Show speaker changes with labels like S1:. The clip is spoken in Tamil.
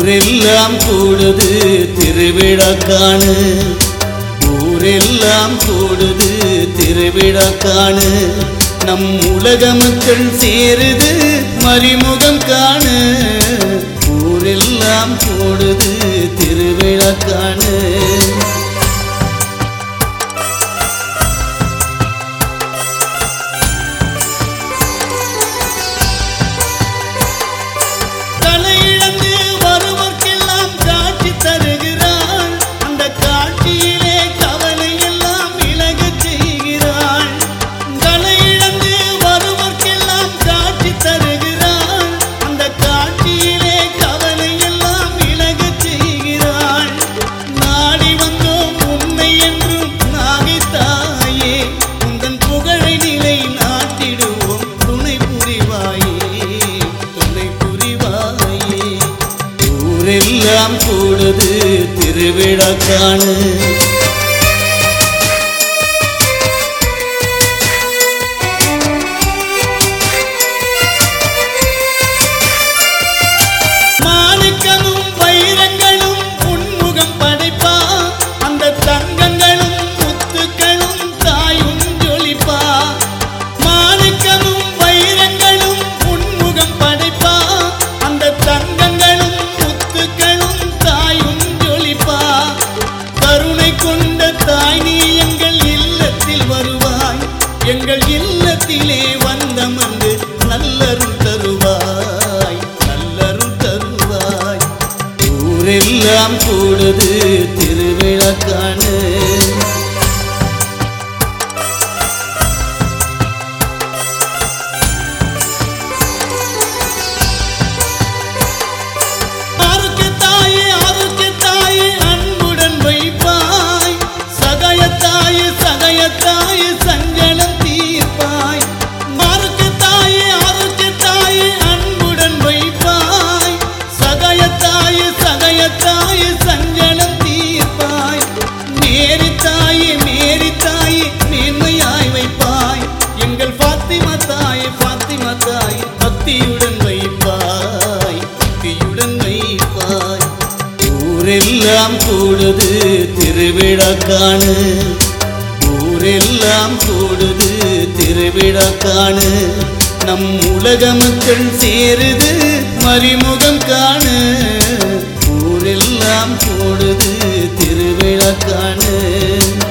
S1: ஊரெல்லாம் கூடுது திருவிழா காணு ஊரெல்லாம் கூடுது திருவிழா காணு நம் உலக மக்கள் சேருது மறிமுகம் காணு ஊரெல்லாம் கூடுது திருவிழா காணு தலையிழந்து வருவர்க்கெல்லாம் காட்சி தருகிறாள் அந்த காட்சியிலே கவலை எல்லாம் விலகச் செய்கிறாள் தலையிழந்து வருவர்க்கெல்லாம் காட்சி தருகிறாள் அந்த காட்சியிலே கவலை எல்லாம் விலகச் செய்கிறாள் நாடி வந்தோம் உன்னை என்றும் நாகை தாயே உந்தன் புகழை நிலை நாட்டிடுவோம் துணை புரிவாயே துணை புரிவாயே ஊரெல்லாம் கூடுது திருவிழா காணு மாணிக்கமும் வைரங்களும் உன்முகம் படைப்பா அந்த தங்கங்களும் முத்துக்களும் தாயும் ஜொலிப்பா மாணிக்கமும் வைரங்களும் உன்முகம் படைப்பா அந்த தங்கங்களும் முத்துக்களும் தாயும் ஜொலிப்பா கருணை கொண்ட தாய் நீ எங்கள் இல்லத்தில் வருவாய் எங்கள் இல்லத்திலே வந்தமர்ந்து நல்லருள் தருவாய் நல்லருள் தருவாய் ஊரெல்லாம் கூடுது திருவிழா காணு ஆரோக்கிய தாயே ஆரோக்கிய தாயே அன்புடன் வைப்பாய் சகய தாயே சகய தாயே சஞ்சலம் தீர்ப்பாய் ஆரோக்கிய தாயே ஆரோக்கிய தாயே அன்புடன் வைப்பாய் சகய தாயே சகய தாயே சஞ்சலம் தீர்ப்பாய் மேரி தாயே மேரி தாயே மேன்மையாய் வைப்பாய் எங்கள் பாத்திமா தாயே பாத்திமா தாயே பக்தியுடன் வைப்பாய் பக்தியுடன் வைப்பாய் ஊரெல்லாம் கூடுது திருவிழா காணு ஊரெல்லாம் கூடுது திருவிழா காணு நம் உலக மக்கள் சேருது மறிமுகம் காணு ஊரெல்லாம் கூடுது திருவிழா காணு